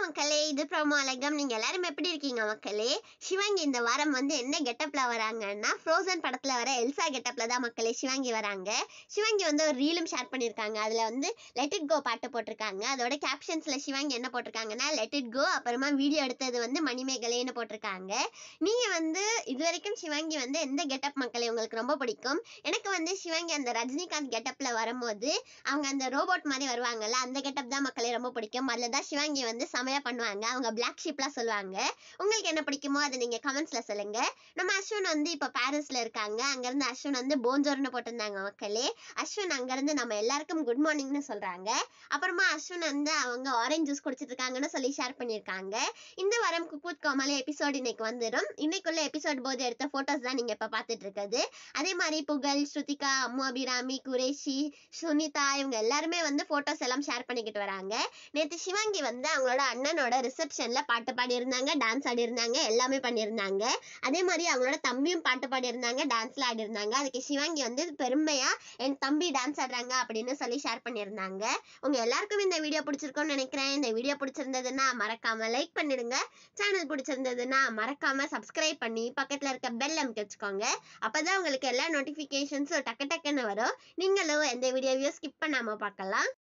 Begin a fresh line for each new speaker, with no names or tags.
மக்களே இது ப்ரோமோ அழகம் நீங்க எல்லாரும் எப்படி இருக்கீங்க மக்களே சிவாங்கி இந்த வாரம் வந்து என்ன கெட்டப்ல வராங்கன்னா ஃப்ரோசன் படத்துல வர எல்சா கெட்டப்ல தான் மக்களே சிவாங்கி வராங்க சிவாங்கி வந்து ஒரு ரீலும் ஷேர் பண்ணியிருக்காங்க அதுல வந்து லெட் இட் கோ பாட்டு போட்டிருக்காங்க அதோட கேப்ஷன்ஸ்ல சிவாங்கி என்ன போட்டிருக்காங்கன்னா லெட் இட் கோ அப்புறமா வீடியோ எடுத்தது வந்து மணிமேகலைன்னு போட்டிருக்காங்க நீங்க வந்து இது வரைக்கும் சிவாங்கி வந்து எந்த கெட்டப் மக்களே உங்களுக்கு ரொம்ப பிடிக்கும் எனக்கு வந்து சிவாங்கி அந்த ரஜினிகாந்த் கெட்டப்ல வரும்போது அவங்க அந்த ரோபோட் மாதிரி வருவாங்கல்ல அந்த கெட்டப் தான் மக்களே ரொம்ப பிடிக்கும் அதில் தான் சிவாங்கி வந்து செமையா பண்ணுவாங்க அவங்க பிளாக் ஷீப்லாம் சொல்லுவாங்க உங்களுக்கு என்ன பிடிக்குமோ அதை நீங்க கமெண்ட்ஸ்ல சொல்லுங்க நம்ம அஸ்வின் வந்து இப்போ பாரிஸ்ல இருக்காங்க அங்கிருந்து அஸ்வின் வந்து போஞ்சோர்னு போட்டிருந்தாங்க மக்களே அஸ்வின் அங்கிருந்து நம்ம எல்லாருக்கும் குட் மார்னிங்னு சொல்றாங்க அப்புறமா அஸ்வின் வந்து அவங்க ஆரஞ்சு ஜூஸ் குடிச்சிட்டு இருக்காங்கன்னு சொல்லி ஷேர் பண்ணியிருக்காங்க இந்த வாரம் குக்கூத் கோமாளி எபிசோட் இன்னைக்கு வந்துடும் இன்னைக்குள்ள எபிசோட் போது எடுத்த போட்டோஸ் தான் நீங்க இப்ப பார்த்துட்டு இருக்குது அதே மாதிரி புகழ் ஸ்ருதிகா அம்மு அபிராமி குரேஷி சுனிதா இவங்க எல்லாருமே வந்து போட்டோஸ் எல்லாம் ஷேர் பண்ணிக்கிட்டு வராங்க நேற்று சிவாங்கி வந்து அவங்களோட அண்ணனோட ரிசப்ஷன்ல பாட்டு பாடியிருந்தாங்க டான்ஸ் ஆடியிருந்தாங்க எல்லாமே பண்ணியிருந்தாங்க அதே மாதிரி அவங்களோட தம்பியும் பாட்டு பாடியிருந்தாங்க டான்ஸ்ல ஆடியிருந்தாங்க அதுக்கு சிவாங்கி வந்து பெருமையா என் தம்பி டான்ஸ் ஆடுறாங்க அப்படின்னு சொல்லி ஷேர் பண்ணியிருந்தாங்க உங்க எல்லாருக்கும் இந்த வீடியோ பிடிச்சிருக்கும்னு நினைக்கிறேன் இந்த வீடியோ பிடிச்சிருந்ததுன்னா மறக்காம லைக் பண்ணிடுங்க சேனல் பிடிச்சிருந்ததுன்னா மறக்காம சப்ஸ்கிரைப் பண்ணி பக்கத்துல இருக்க பெல் அமைக்க வச்சுக்கோங்க அப்பதான் உங்களுக்கு எல்லா நோட்டிபிகேஷன்ஸும் டக்கு டக்குன்னு வரும் நீங்களும் எந்த வீடியோவையும் ஸ்கிப் பண்ணாம பார்க்கலாம்